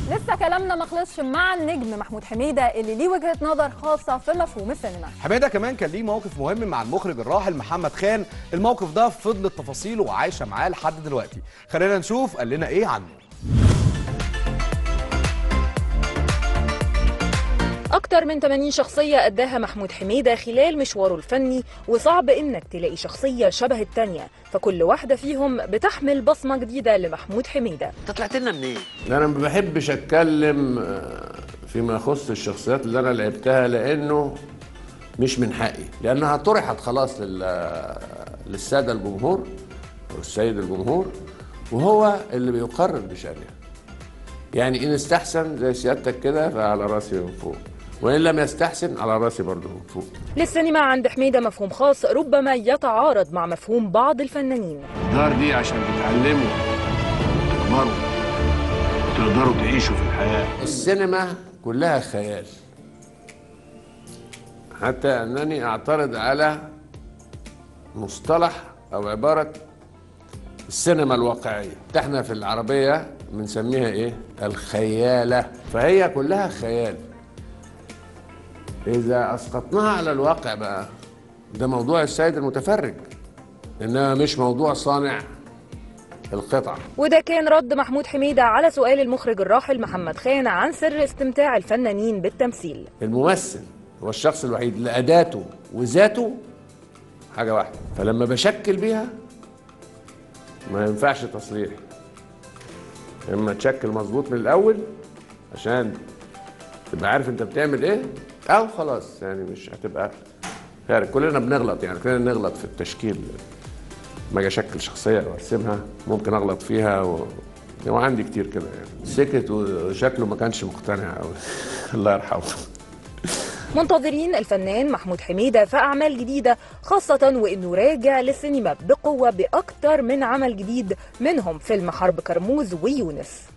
لسه كلامنا ما خلصش مع النجم محمود حميده اللي ليه وجهه نظر خاصه في مفهوم السينما حماده كمان كان ليه موقف مهم مع المخرج الراحل محمد خان الموقف ده فضلت تفاصيله وعايشه معاه لحد دلوقتي خلينا نشوف قال لنا ايه عنه أكتر من 80 شخصية أداها محمود حميدة خلال مشواره الفني وصعب إنك تلاقي شخصية شبه التانية فكل واحدة فيهم بتحمل بصمة جديدة لمحمود حميدة انت طلعت لنا منين؟ انا ما بحبش اتكلم آه، فيما يخص الشخصيات اللي انا لعبتها لانه مش من حقي لانها طرحت خلاص لل- للساده الجمهور والسيد الجمهور وهو اللي بيقرر بشأنها يعني ان استحسن زي سيادتك كده فعلى راسي من فوق وان لم يستحسن على راسي برضه من فوق للسينما عند حميدة مفهوم خاص ربما يتعارض مع مفهوم بعض الفنانين الدار دي عشان تتعلموا وتكبروا وتقدروا تعيشوا في الحياة السينما كلها خيال حتى أنني أعترض على مصطلح أو عبارة السينما الواقعية احنا في العربية بنسميها ايه الخيالة فهي كلها خيال إذا أسقطناها على الواقع بقى ده موضوع السيد المتفرج إنما مش موضوع صانع القطعة وده كان رد محمود حميدة على سؤال المخرج الراحل محمد خان عن سر استمتاع الفنانين بالتمثيل الممثل هو الشخص الوحيد اللي اداته وذاته حاجه واحده فلما بشكل بيها ما ينفعش تصريح اما تشكل مظبوط من الاول عشان تبقى عارف انت بتعمل ايه او خلاص يعني مش هتبقى خارج كلنا بنغلط يعني كلنا نغلط في التشكيل ما اجي اشكل شخصيه او ارسمها ممكن اغلط فيها و... وعندي كتير كده يعني سكت وشكله ما كانش مقتنع قوي الله يرحمه منتظرين الفنان محمود حميدة في أعمال جديدة خاصة وإنه راجع للسينما بقوة بأكتر من عمل جديد منهم فيلم حرب كرموز ويونس